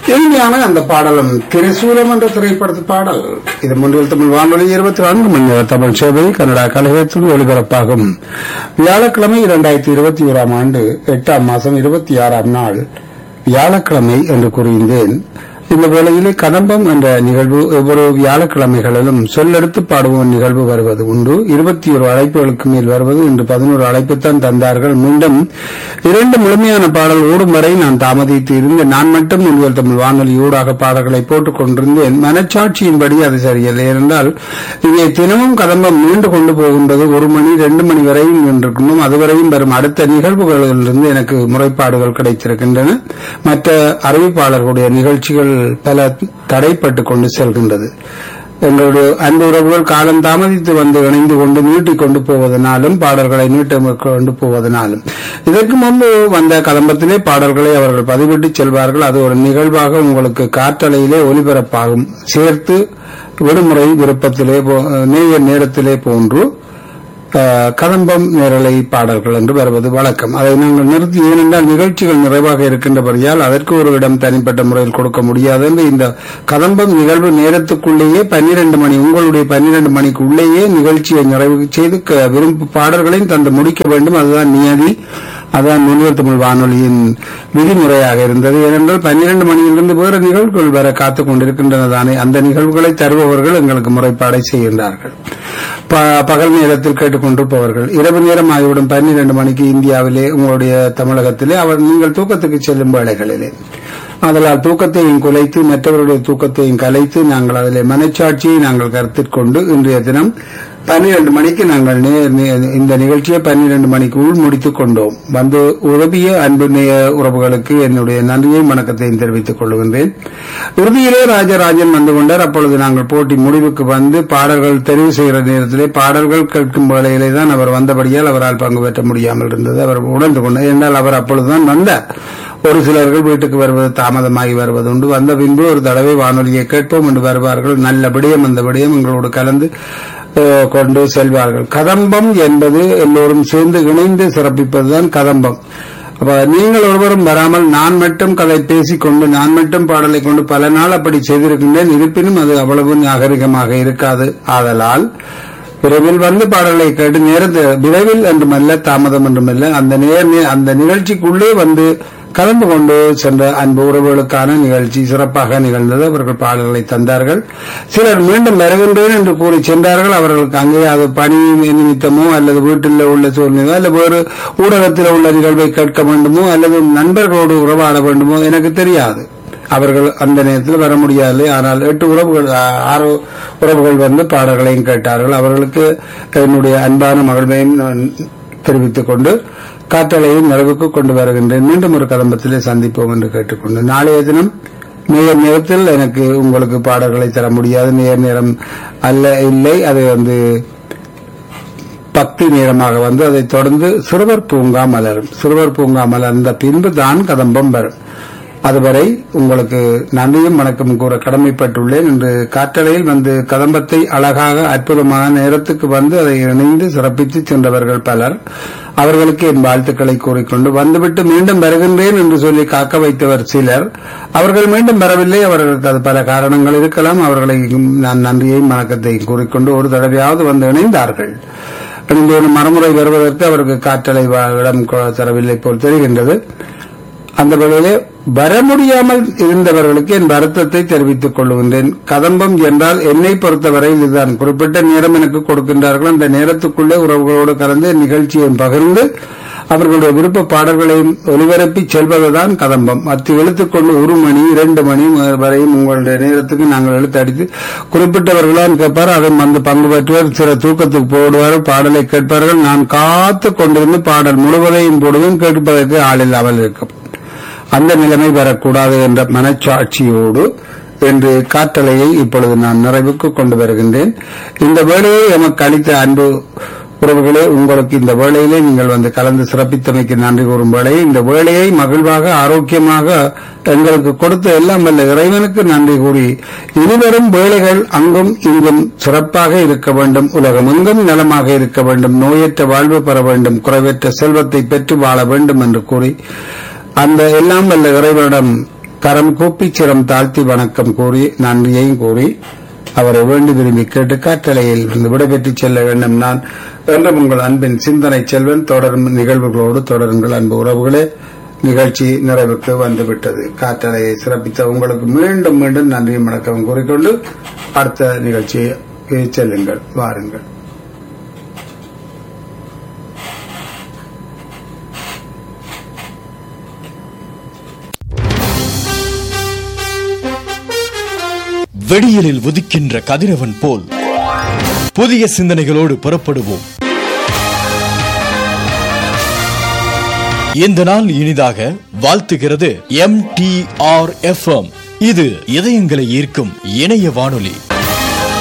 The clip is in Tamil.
இனிமையான அந்த பாடலும் திரிசூலம் என்ற திரைப்படத்து பாடல் இது முன்னில் தமிழ் வானொலி இருபத்தி நான்கு மணி நேர தமிழ் சேவை கனடா கழகத்தில் ஒலிபரப்பாகும் வியாழக்கிழமை இரண்டாயிரத்தி இருபத்தி ஓராம் ஆண்டு எட்டாம் மாதம் இருபத்தி ஆறாம் நாள் வியாழக்கிழமை என்று கூறியிருந்தேன் இந்த வேளையிலே கதம்பம் என்ற நிகழ்வு ஒவ்வொரு வியாழக்கிழமைகளிலும் சொல்லெடுத்து பாடுவோம் நிகழ்வு வருவது உண்டு இருபத்தி ஒரு அழைப்புகளுக்கு மேல் வருவது இன்று பதினோரு அழைப்புத்தான் தந்தார்கள் மீண்டும் இரண்டு முழுமையான பாடல் ஓடும் வரை நான் தாமதித்து இருந்து நான் மட்டும் உங்கள் தமிழ் வானொலி ஊடாக பாடல்களை போட்டுக் கொண்டிருந்தேன் மனச்சாட்சியின்படி அது சரியில்லை ஏனென்றால் இங்கே தினமும் கதம்பம் நீண்டு கொண்டு போகின்றது ஒரு மணி ரெண்டு மணி வரையும் நின்றிருக்கணும் அதுவரையும் வரும் அடுத்த நிகழ்வுகளிலிருந்து எனக்கு முறைப்பாடுகள் கிடைத்திருக்கின்றன மற்ற அறிவிப்பாளர்களுடைய நிகழ்ச்சிகள் பல தடைப்பட்டு கொண்டு செல்கின்றது எங்களுடைய அன்பு உறவுகள் காலம் தாமதித்து வந்து இணைந்து கொண்டு நீட்டிக் கொண்டு போவதனாலும் பாடல்களை நீட்ட கொண்டு போவதனாலும் இதற்கு முன்பு வந்த கலம்பத்திலே பாடல்களை அவர்கள் பதிவிட்டு செல்வார்கள் அது ஒரு நிகழ்வாக உங்களுக்கு காற்றலையிலே ஒலிபரப்பாகும் சேர்த்து விடுமுறை விருப்பத்திலே போ- நேய நேரத்திலே போன்று அஹ், கதம்பம் நேரலை பாடல்கள் என்று வருவது வழக்கம் அதை நாங்கள் நிறுத்தி ஏனென்றால் நிகழ்ச்சிகள் நிறைவாக இருக்கின்றபடியால் அதற்கு ஒரு இடம் தனிப்பட்ட முறையில் கொடுக்க முடியாது என்று இந்த கதம்பம் நிகழ்வு நேரத்துக்குள்ளேயே பன்னிரண்டு மணி உங்களுடைய பன்னிரண்டு மணிக்கு உள்ளேயே நிகழ்ச்சியை நிறைவு செய்து க- விரும்பு பாடல்களையும் தந்து முடிக்க வேண்டும் அதுதான் நியதி அதான் முன்னில் தமிழ் வானொலியின் விதிமுறையாக இருந்தது ஏனென்றால் பன்னிரண்டு மணியிலிருந்து வேறு நிகழ்வுகள் வர காத்துக் கொண்டிருக்கின்றன தானே அந்த நிகழ்வுகளை தருபவர்கள் எங்களுக்கு முறைப்பாடை செய்கின்றார்கள் ப- பகல் நேரத்தில் கேட்டுக்கொண்டிருப்பவர்கள் இரவு நேரம் ஆகிவிடும் பன்னிரண்டு மணிக்கு இந்தியாவிலே உங்களுடைய தமிழகத்திலே அவர் நீங்கள் தூக்கத்துக்கு செல்லும் வேளைகளிலே அதனால் தூக்கத்தையும் குலைத்து மற்றவருடைய தூக்கத்தையும் கலைத்து நாங்கள் அதிலே மனச்சாட்சியை நாங்கள் கருத்தில் கொண்டு இன்றைய தினம் பன்னிரண்டு மணிக்கு நாங்கள் நே- நே- இந்த நிகழ்ச்சியை பன்னிரண்டு மணிக்கு உள் முடித்துக் கொண்டோம் வந்து உதவிய அன்பு நேய உறவுகளுக்கு என்னுடைய நன்றியையும் வணக்கத்தையும் தெரிவித்துக் கொள்கின்றேன் இறுதியிலே ராஜராஜன் வந்து கொண்டார் அப்பொழுது நாங்கள் போட்டி முடிவுக்கு வந்து பாடல்கள் தெரிவு செய்கிற நேரத்திலே பாடல்கள் கேட்கும் வேளையிலே தான் அவர் வந்தபடியால் அவரால் பங்கு பெற்ற முடியாமல் இருந்தது அவர் உணர்ந்து கொண்டார் என்றால் அவர் அப்பொழுதுதான் வந்தார் ஒரு சிலர்கள் வீட்டுக்கு வருவது தாமதமாகி வருவது உண்டு வந்த பின்பு ஒரு தடவை வானொலியை கேட்போம் என்று வருவார்கள் நல்ல விடயம் அந்த விடயம் எங்களோடு கலந்து அஹ், கொண்டு செல்வார்கள் கதம்பம் என்பது எல்லோரும் சேர்ந்து இணைந்து சிறப்பிப்பதுதான் கதம்பம் அப்ப நீங்கள் ஒருவரும் வராமல் நான் மட்டும் கதை பேசிக்கொண்டு நான் மட்டும் பாடலை கொண்டு பல நாள் அப்படி செய்திருக்கின்றேன் இருப்பினும் அது அவ்வளவு நாகரிகமாக இருக்காது ஆதலால் விரைவில் வந்து பாடலை கேட்டு நேரத்து விரைவில் என்றுமல்ல தாமதம் என்றுமல்ல அந்த நேர் அந்த நிகழ்ச்சிக்குள்ளே வந்து கலந்து கொண்டு சென்ற அன்பு உறவுகளுக்கான நிகழ்ச்சி சிறப்பாக நிகழ்ந்தது அவர்கள் பாடல்களை தந்தார்கள் சிலர் மீண்டும் வருகின்றேன் என்று கூறி சென்றார்கள் அவர்களுக்கு அங்கே அது பணி நிமித்தமோ அல்லது வீட்டில் உள்ள சூழ்நிலை அல்லது வேறு ஊடகத்தில் உள்ள நிகழ்வை கேட்க வேண்டுமோ அல்லது நண்பர்களோடு உறவாட வேண்டுமோ எனக்கு தெரியாது அவர்கள் அந்த நேரத்தில் வர முடியாது ஆனால் எட்டு உறவுகள் ஆ- ஆறு உறவுகள் வந்து பாடல்களையும் கேட்டார்கள் அவர்களுக்கு என்னுடைய அன்பான மகிழ்வையும் நான் தெரிவித்துக் கொண்டு காற்றலையும் நிறைவுக்கு கொண்டு வருகின்றேன் மீண்டும் ஒரு கதம்பத்திலே சந்திப்போம் என்று கேட்டுக்கொண்டு நாளைய தினம் நேர் நேரத்தில் எனக்கு உங்களுக்கு பாடல்களை தர முடியாது நேர் நேரம் அல்ல இல்லை அது வந்து பக்தி நேரமாக வந்து அதைத் தொடர்ந்து சிறுவர் பூங்கா மலரும் சிறுவர் பூங்கா மலர்ந்த பின்பு தான் கதம்பம் வரும் அதுவரை உங்களுக்கு நன்றியும் வணக்கம் கூற கடமைப்பட்டுள்ளேன் இன்று காற்றலையில் வந்து கதம்பத்தை அழகாக அற்புதமான நேரத்துக்கு வந்து அதை இணைந்து சிறப்பித்து சென்றவர்கள் பலர் அவர்களுக்கு என் வாழ்த்துக்களை கூறிக்கொண்டு வந்துவிட்டு மீண்டும் வருகின்றேன் என்று சொல்லி காக்க வைத்தவர் சிலர் அவர்கள் மீண்டும் வரவில்லை அவர்களுக்கு அது பல காரணங்கள் இருக்கலாம் அவர்களை நான் நன்றியையும் வணக்கத்தையும் கூறிக்கொண்டு ஒரு தடவையாவது வந்து இணைந்தார்கள் இணைந்து மறுமுறை வருவதற்கு அவருக்கு காற்றலை வ- இடம் கொ- தரவில்லை போல் தெரிகின்றது அந்த வேளையிலே வர முடியாமல் இருந்தவர்களுக்கு என் வருத்தத்தை தெரிவித்துக் கொள்கின்றேன் கதம்பம் என்றால் என்னை பொறுத்தவரை இதுதான் குறிப்பிட்ட நேரம் எனக்கு கொடுக்கின்றார்கள் அந்த நேரத்துக்குள்ளே உறவுகளோடு கலந்து நிகழ்ச்சியையும் பகிர்ந்து அவர்களுடைய விருப்ப பாடல்களையும் ஒலிபரப்பி செல்வதுதான் கதம்பம் அத்து இழுத்துக்கொண்டு ஒரு மணி இரண்டு மணி வரையும் உங்களுடைய நேரத்துக்கு நாங்கள் இழுத்தடித்து குறிப்பிட்டவர்களான் கேட்பார் அதுவும் வந்து பங்கு பெற்றுவர் சில தூக்கத்துக்கு போடுவார் பாடலை கேட்பார்கள் நான் காத்து கொண்டிருந்து பாடல் முழுவதையும் போடுவேன் கேட்பதற்கு ஆள் இல்லாமல் இருக்கும் அந்த நிலைமை வரக்கூடாது என்ற மனச்சாட்சியோடு என்று காற்றலையை இப்பொழுது நான் நிறைவுக்கு கொண்டு வருகின்றேன் இந்த வேலையை எமக்கு அளித்த அன்பு உறவுகளே உங்களுக்கு இந்த வேளையிலே நீங்கள் வந்து கலந்து சிறப்பித்தமைக்கு நன்றி கூறும் வேளையை இந்த வேலையை மகிழ்வாக ஆரோக்கியமாக எங்களுக்கு கொடுத்த எல்லாம் வல்ல இறைவனுக்கு நன்றி கூறி இனிவரும் வேலைகள் அங்கும் இங்கும் சிறப்பாக இருக்க வேண்டும் உலகம் எங்கும் நலமாக இருக்க வேண்டும் நோயற்ற வாழ்வு பெற வேண்டும் குறைவற்ற செல்வத்தை பெற்று வாழ வேண்டும் என்று கூறி அந்த எல்லாம் வல்ல இறைவனிடம் கரம் கூப்பி சிரம் தாழ்த்தி வணக்கம் கூறி நன்றியையும் கூறி அவரை வேண்டி விரும்பி கேட்டு காற்றலையில் இருந்து விடைபெற்று செல்ல வேண்டும் நான் என்றும் உங்கள் அன்பின் சிந்தனை செல்வன் தொடரும் நிகழ்வுகளோடு தொடருங்கள் அன்பு உறவுகளே நிகழ்ச்சி நிறைவுக்கு வந்துவிட்டது காற்றலையை சிறப்பித்த உங்களுக்கு மீண்டும் மீண்டும் நன்றியும் வணக்கம் கூறிக்கொண்டு அடுத்த நிகழ்ச்சியை செல்லுங்கள் வாருங்கள் வெடியலில் உதிக்கின்ற கதிரவன் போல் புதிய சிந்தனைகளோடு புறப்படுவோம் இந்த நாள் இனிதாக வாழ்த்துகிறது எம் டி ஆர் எஃப் இது இதயங்களை ஈர்க்கும் இணைய வானொலி